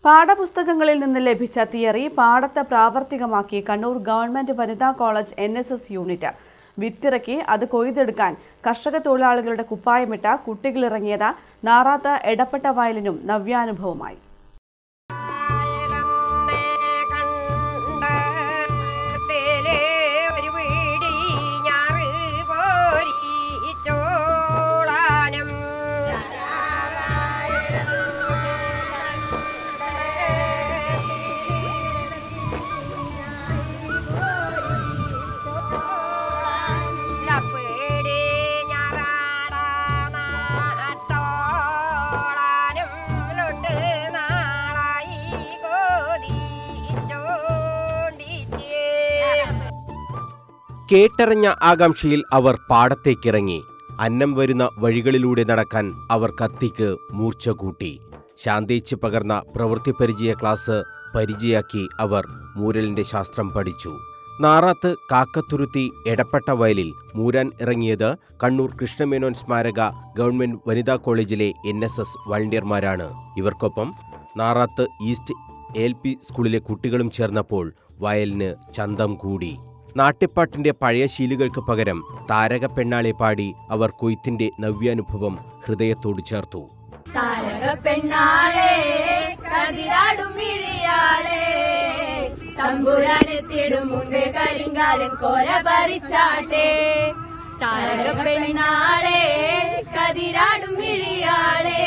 പാഠപുസ്തകങ്ങളിൽ നിന്ന് ലഭിച്ച തിയറി പാഠത്ത് പ്രാവർത്തികമാക്കി കണ്ണൂർ ഗവൺമെന്റ് വനിതാ college N S S unit വിത്തിറക്കി അത് കൊയ്തെടുക്കാൻ കർഷക തൊഴിലാളികളുടെ കുപ്പായമിട്ട കുട്ടികളിറങ്ങിയത് നാറാത്ത എടപ്പെട്ട വയലിനും നവ്യാനുഭവമായി കണ്ടത്തിലെ ഒരു വീടി ഞാറ് കോരി ചോളാനം ലപ്പേടി ഞാറാട നാട്ടോളാനും ലുണ്ട് നാളായി കോതി ചോണ്ടിറ്റേ കേട്ടറിഞ്ഞ ആകാംക്ഷയിൽ അവർ പാടത്തേക്കിറങ്ങി അന്നം വരുന്ന വഴികളിലൂടെ നടക്കാൻ അവർ കത്തിക്ക് മൂർച്ച കൂട്ടി ശാന്തേച്ച് പകർന്ന പ്രവൃത്തി പരിചയ ക്ലാസ് പരിചയാക്കി അവർ മൂരലിന്റെ ശാസ്ത്രം പഠിച്ചു നാറാത്ത് കാക്കത്തുരുത്തി എടപ്പെട്ട വയലിൽ മൂരാൻ ഇറങ്ങിയത് കണ്ണൂർ കൃഷ്ണമേനോൻ സ്മാരക ഗവൺമെന്റ് വനിതാ കോളേജിലെ എൻ എസ് എസ് വളണ്ടിയർമാരാണ് ഇവർക്കൊപ്പം നാറാത്ത് ഈസ്റ്റ് എൽ പി സ്കൂളിലെ കുട്ടികളും ചേർന്നപ്പോൾ വയലിന് ചന്തം കൂടി നാട്യപ്പാട്ടിന്റെ പഴയ ശീലുകൾക്ക് പകരം താരക പെണ്ണാളെ പാടി അവർ കൊയ്ത്തിന്റെ നവ്യാനുഭവം ഹൃദയത്തോട് ചേർത്തു താരക പെണ്ണാളെ കതിരാടും മിഴിയാളെ തമ്പുരാനെത്തിടും മുമ്പേ കരിങ്കാരൻ കോര പറിച്ചാട്ടെ താരക പെണ്ണാളെ കതിരാടും മിഴിയാളെ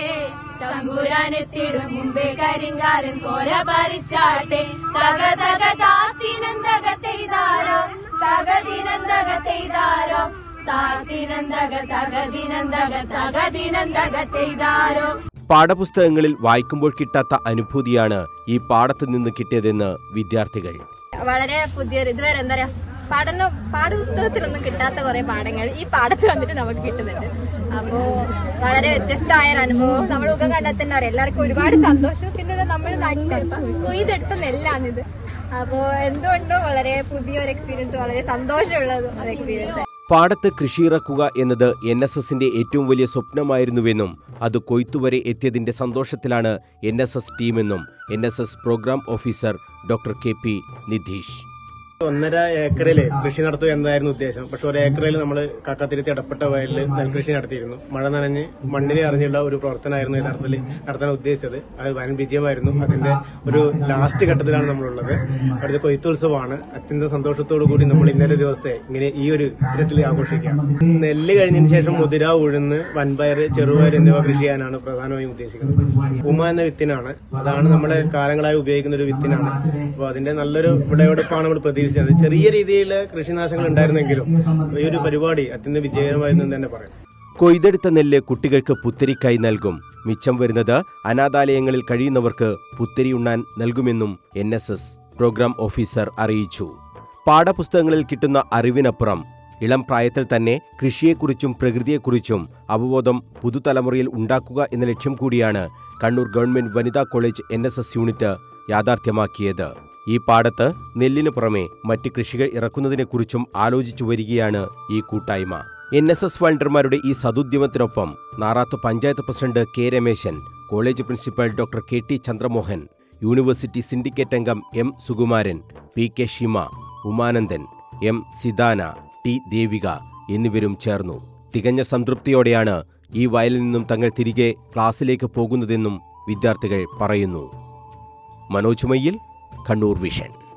തമ്പുരാനെത്തിടും മുമ്പേ കരിങ്കാരൻ കോര പറിച്ചാട്ടെ തക തക താത്തിനന്തക തെയ്താരോ തകതിനന്തക തെയ്താരോ താത്തിനന്തക തകതിനന്തക തകതിനന്തക തെയ്താരോ പാഠപുസ്തകങ്ങളിൽ വായിക്കുമ്പോൾ കിട്ടാത്ത അനുഭൂതിയാണ് ഈ പാഠത്തു നിന്ന് കിട്ടിയതെന്ന് വിദ്യാർത്ഥികൾ വളരെ പുതിയൊരു ഇതുവരെ എന്താ പറയാ പഠന പാഠപുസ്തകത്തിലൊന്നും കിട്ടാത്ത കുറെ പാഠങ്ങൾ ഈ പാഠത്ത് വന്നിട്ട് നമുക്ക് കിട്ടുന്നുണ്ട് അപ്പോ വളരെ വ്യത്യസ്തമായ ഒരു അനുഭവം നമ്മൾ മുഖം കണ്ടാൽ തന്നെ അറിയാം എല്ലാവർക്കും ഒരുപാട് സന്തോഷം പിന്നെ നമ്മൾ നട്ട് കൊയ്തെടുത്ത നെല്ലാണിത് അപ്പോ എന്തുകൊണ്ടോ വളരെ പുതിയൊരു എക്സ്പീരിയൻസ് വളരെ സന്തോഷമുള്ള ഒരു എക്സ്പീരിയൻസ് പാടത്ത് കൃഷിയിറക്കുക എന്നത് എൻ എസ് എസിന്റെ ഏറ്റവും വലിയ സ്വപ്നമായിരുന്നുവെന്നും അത് കൊയ്ത്തുവരെ എത്തിയതിന്റെ സന്തോഷത്തിലാണ് എൻ എസ് എസ് ടീമെന്നും N S S programme officer doctor K P Nidheesh ഒന്നര ഏക്കറിൽ കൃഷി നടത്തുക എന്നതായിരുന്നു ഉദ്ദേശം പക്ഷെ ഒരു ഏക്കറിൽ നമ്മൾ കാക്കാത്തിരുത്തി ഇടപ്പെട്ട വയലിൽ നെൽകൃഷി നടത്തിയിരുന്നു മഴ നനഞ്ഞ് മണ്ണിനെ അറിഞ്ഞുള്ള ഒരു പ്രവർത്തനമായിരുന്നു യഥാർത്ഥത്തിൽ നടത്താൻ ഉദ്ദേശിച്ചത് അത് വൻ വിജയമായിരുന്നു അതിന്റെ ഒരു ലാസ്റ്റ് ഘട്ടത്തിലാണ് നമ്മളുള്ളത് അടുത്ത കൊയ്ത്തുത്സവമാണ് അത്യന്തം സന്തോഷത്തോടു കൂടി നമ്മൾ ഇന്നലെ ദിവസത്തെ ഇങ്ങനെ ഈ ഒരു ഇനത്തിൽ ആഘോഷിക്കുകയാണ് നെല്ല് കഴിഞ്ഞതിന് ശേഷം മുതിര ഉഴുന്ന് വൻപയർ ചെറുപയർ എന്നിവ കൃഷി ചെയ്യാനാണ് പ്രധാനമായും ഉദ്ദേശിക്കുന്നത് ഉമ എന്ന വിത്തിനാണ് അതാണ് നമ്മൾ കാലങ്ങളായി ഉപയോഗിക്കുന്ന ഒരു വിത്തിനാണ് അപ്പോൾ അതിന്റെ നല്ലൊരു വിളവെടുപ്പാണ് നമ്മൾ പ്രതീക്ഷിച്ചത് ചെറിയ രീതിയിൽ കൃഷിനാശങ്ങൾ ഉണ്ടായിരുന്നെങ്കിലും ഈ ഒരു പരിപാടി അത്യന്തം വിജയകരമായിരുന്നു എന്ന് തന്നെ പറയാം കൊയ്തെടുത്ത നെല്ല് കുട്ടികൾക്ക് പുത്തരിക്കായി നൽകും മിച്ചം വരുന്നത് അനാഥാലയങ്ങളിൽ കഴിയുന്നവർക്ക് പുത്തരി ഉണ്ണാൻ നൽകുമെന്നും N S S programme officer അറിയിച്ചു പാഠപുസ്തകങ്ങളിൽ കിട്ടുന്ന അറിവിനപ്പുറം ഇളം പ്രായത്തിൽ തന്നെ കൃഷിയെക്കുറിച്ചും പ്രകൃതിയെക്കുറിച്ചും അവബോധം പുതുതലമുറയിൽ ഉണ്ടാക്കുക എന്ന ലക്ഷ്യം കൂടിയാണ് കണ്ണൂർ ഗവൺമെന്റ് വനിതാ college N S S unit യാഥാർത്ഥ്യമാക്കിയത് ഈ പാടത്ത് നെല്ലിനു പുറമെ മറ്റ് കൃഷികൾ ഇറക്കുന്നതിനെക്കുറിച്ചും ആലോചിച്ചു വരികയാണ് ഈ കൂട്ടായ്മ എൻ എസ് എസ് വളണ്ടർമാരുടെ ഈ സതുദ്യമത്തിനൊപ്പം Narath panchayat president K Rameshan college principal doctor K T Chandramohan university syndicate അംഗം M Sukumaran P K Shima Umanandan M Sidana T Devika എന്നിവരും ചേർന്നു തികഞ്ഞ സംതൃപ്തിയോടെയാണ് ഈ വയലിൽ നിന്നും തങ്ങൾ തിരികെ ക്ലാസ്സിലേക്ക് പോകുന്നതെന്നും വിദ്യാർത്ഥികൾ പറയുന്നു മനോജ് മയ്യിൽ കണ്ണൂർ വിഷൻ